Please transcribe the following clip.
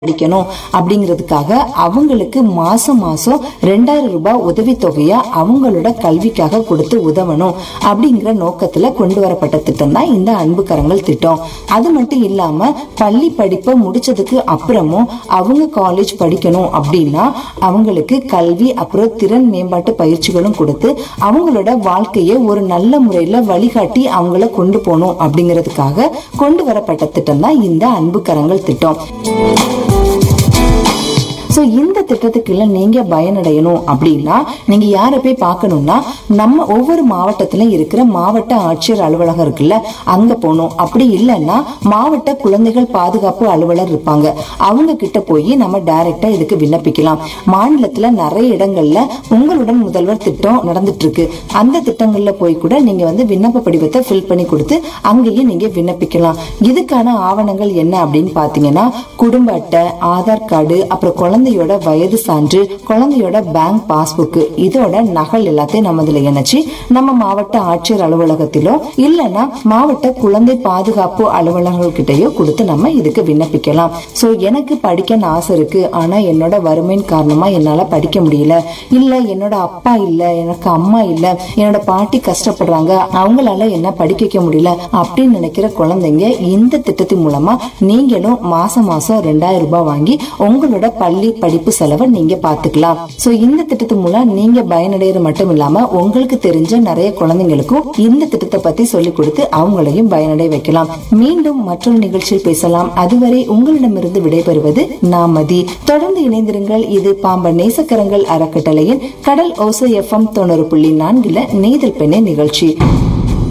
படிக்கணும் அப்படிங்கிறதுக்காக அவங்களுக்கு மாசம் மாசம் ரெண்டாயிரம் ரூபாய் உதவித்தொகையா அவங்களோட கல்விக்காக கொடுத்து உதவணும் அப்படிங்கிற நோக்கத்துல கொண்டு வரப்பட்ட திட்டம் தான் இந்த அன்பு கரங்கள் திட்டம் அது மட்டும் இல்லாம பள்ளி படிப்பை முடிச்சதுக்கு அப்புறமும் அவங்க காலேஜ் படிக்கணும் அப்படின்னா அவங்களுக்கு கல்வி அப்புறம் திறன் மேம்பாட்டு பயிற்சிகளும் கொடுத்து அவங்களோட வாழ்க்கையை ஒரு நல்ல முறையில வழிகாட்டி அவங்கள கொண்டு போகணும் அப்படிங்கிறதுக்காக கொண்டு வரப்பட்ட திட்டம் தான் இந்த அன்பு கரங்கள் திட்டம் சோ இந்த திட்டத்துக்குள்ள நீங்க பயனடையணும் அப்படின்னா நீங்க யாரை போய் பார்க்கணும்னா நம்ம ஒவ்வொரு மாவட்டத்திலும் இருக்கிற மாவட்ட ஆட்சியர் அலுவலகம் இருக்குல்ல அங்க போகணும் அப்படி இல்லைன்னா மாவட்ட குழந்தைகள் பாதுகாப்பு அலுவலர் இருப்பாங்க அவங்க கிட்ட போய் நம்ம டைரக்டா இதுக்கு விண்ணப்பிக்கலாம் மாநிலத்துல நிறைய இடங்கள்ல உங்களுடன் முதல்வர் திட்டம் நடந்துட்டு இருக்கு அந்த திட்டங்கள்ல போய் கூட நீங்க வந்து விண்ணப்ப படிவத்தை ஃபில் பண்ணி கொடுத்து அங்கேயும் நீங்க விண்ணப்பிக்கலாம் இதுக்கான ஆவணங்கள் என்ன அப்படின்னு பாத்தீங்கன்னா குடும்ப அட்டை ஆதார் கார்டு அப்புறம் குழந்தையோட வயது சான்று குழந்தையோட பேங்க் பாஸ்புக் இதோட நகல் எல்லாத்தையும் நம்ம இதுல இணைச்சு நம்ம மாவட்ட ஆட்சியர் அலுவலகத்திலோ இல்லைன்னா மாவட்ட குழந்தை பாதுகாப்பு அலுவலகர்கிட்டயோ கொடுத்து நம்ம இதுக்கு விண்ணப்பிக்கலாம் சோ எனக்கு படிக்கன்னு ஆசை இருக்கு ஆனா என்னோட வறுமையின் காரணமா என்னால படிக்க முடியல இல்ல என்னோட அப்பா இல்ல எனக்கு அம்மா இல்ல என்னோட பாட்டி கஷ்டப்படுறாங்க அவங்களால என்ன படிக்க வைக்க முடியல அப்படின்னு நினைக்கிற குழந்தைங்க இந்த திட்டத்தின் மூலமா நீங்களும் மாசம் மாசம் ரெண்டாயிரம் ரூபாய் வாங்கி உங்களோட பள்ளி படிப்பு செலவை நீங்க பாத்துக்கலாம் சோ இந்த திட்டத்து மூலம் நீங்க பயனடைறது மட்டும் இல்லாம உங்களுக்கு தெரிஞ்ச நிறைய குழந்தைங்களுக்கும் இந்த திட்டத்தை பத்தி சொல்லி கொடுத்து அவங்களையும் பயனடை வைக்கலாம் மீண்டும் மற்றொரு நிகழ்ச்சியில் பேசலாம் அதுவரை உங்களிடமிருந்து விடைபெறுவது நாமதி தொடர்ந்து இணைந்திருங்கள் இது பாம்பன் நேசக்கரங்கள் அறக்கட்டளையின் கடல் ஓசை எஃப்எம் தொண்ணூறு புள்ளி நான்குல நெய்தல் பெண்ணே நிகழ்ச்சி